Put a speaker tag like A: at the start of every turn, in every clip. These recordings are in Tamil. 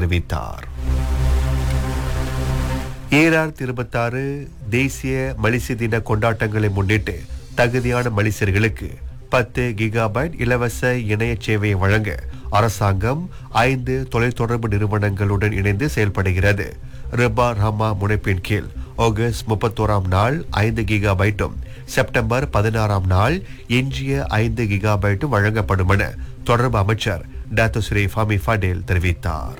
A: தெரிவித்தார் ஈராயிரத்தி இருபத்தாறு தேசிய மலிசி தின கொண்டாட்டங்களை முன்னிட்டு தகுதியான மலிசர்களுக்கு பத்து கிகாபைட் இலவச இணைய சேவையை வழங்க அரசாங்கம் ஐந்து தொலைத்தொடர்பு நிறுவனங்களுடன் இணைந்து செயல்படுகிறது ரிபா ரமா முனைப்பின் கீழ் ஆகஸ்ட் முப்பத்தோராம் நாள் ஐந்து கிகாபைட்டும் செப்டம்பர் பதினாறாம் நாள் எஞ்சிய ஐந்து கிகாபைட்டும் வழங்கப்படும் என தொடர்பு அமைச்சர் டாக்டர் ஸ்ரீ ஃபாமி ஃபடேல் தெரிவித்தார்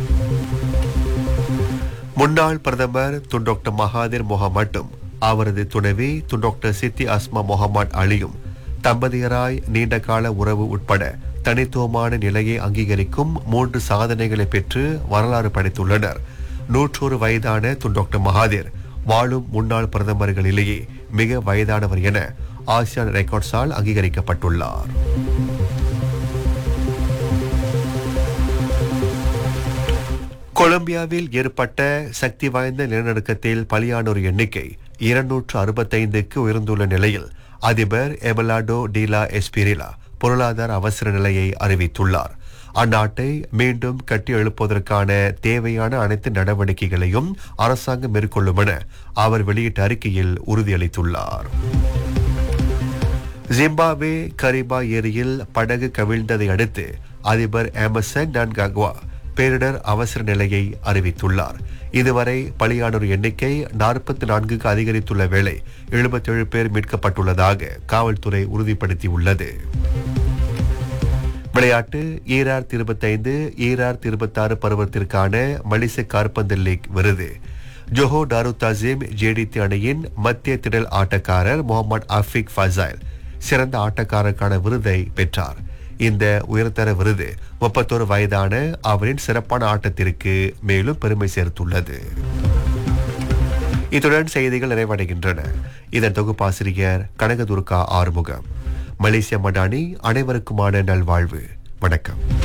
A: முன்னாள் பிரதமர் துன் டாக்டர் மகாதீர் முகமட்டும் அவரது துணைவி துன் டாக்டர் சித்தி அஸ்மா முகமது அலியும் தம்பதியராய் நீண்டகால உறவு உட்பட தனித்துவமான நிலையை அங்கீகரிக்கும் மூன்று சாதனைகளை பெற்று வரலாறு படைத்துள்ளனர் நூற்றொரு வயதான துன் டாக்டர் மகாதீர் வாழும் முன்னாள் பிரதமர்களிலேயே மிக வயதானவர் என ஆசியான் ரெக்கார்ட்ஸால் அங்கீகரிக்கப்பட்டுள்ளார் கொலம்பியாவில் ஏற்பட்ட சக்தி வாய்ந்த நிலநடுக்கத்தில் பலியானோர் எண்ணிக்கை இருநூற்று அறுபத்தைந்துக்கு உயர்ந்துள்ள நிலையில் அதிபர் எபலாடோ டீலா எஸ்பிரிலா பொருளாதார அவசர நிலையை அறிவித்துள்ளார் அந்நாட்டை மீண்டும் கட்டி எழுப்புவதற்கான தேவையான அனைத்து நடவடிக்கைகளையும் அரசாங்கம் மேற்கொள்ளும் என அவர் வெளியிட்ட அறிக்கையில் உறுதியளித்துள்ளார் ஜிம்பாப்வே கரிபா ஏரியில் படகு கவிழ்ந்ததை அடுத்து அதிபர் எமர்சன் நன்காக்வா பேரிடர் அவசர நிலையை அறிவித்துள்ளார் இதுவரை பலியானோர் எண்ணிக்கை நாற்பத்தி நான்குக்கு அதிகரித்துள்ள வேளை எழுபத்தேழு பேர் மீட்கப்பட்டுள்ளதாக காவல்துறை உறுதிப்படுத்தியுள்ளது விளையாட்டு ஈராயிரத்தி இருபத்தைந்து ஈராயிரத்தி இருபத்தாறு பருவத்திற்கான மலிச கார்பந்து லீக் விருது ஜொஹோ டாரு தசீம் ஜேடிடி அணியின் மத்திய திடல் ஆட்டக்காரர் முகமது அஃபிக் ஃபசைல் சிறந்த ஆட்டக்காரருக்கான விருதை பெற்றார் இந்த உயர்தர விருது முப்பத்தோரு வயதான அவரின் சிறப்பான ஆட்டத்திற்கு மேலும் பெருமை சேர்த்துள்ளது இத்துடன் செய்திகள் நிறைவடைகின்றன இதன் தொகுப்பாசிரியர் கனகதுர்கா ஆறுமுகம் மலேசிய மடானி அனைவருக்குமான நல்வாழ்வு வணக்கம்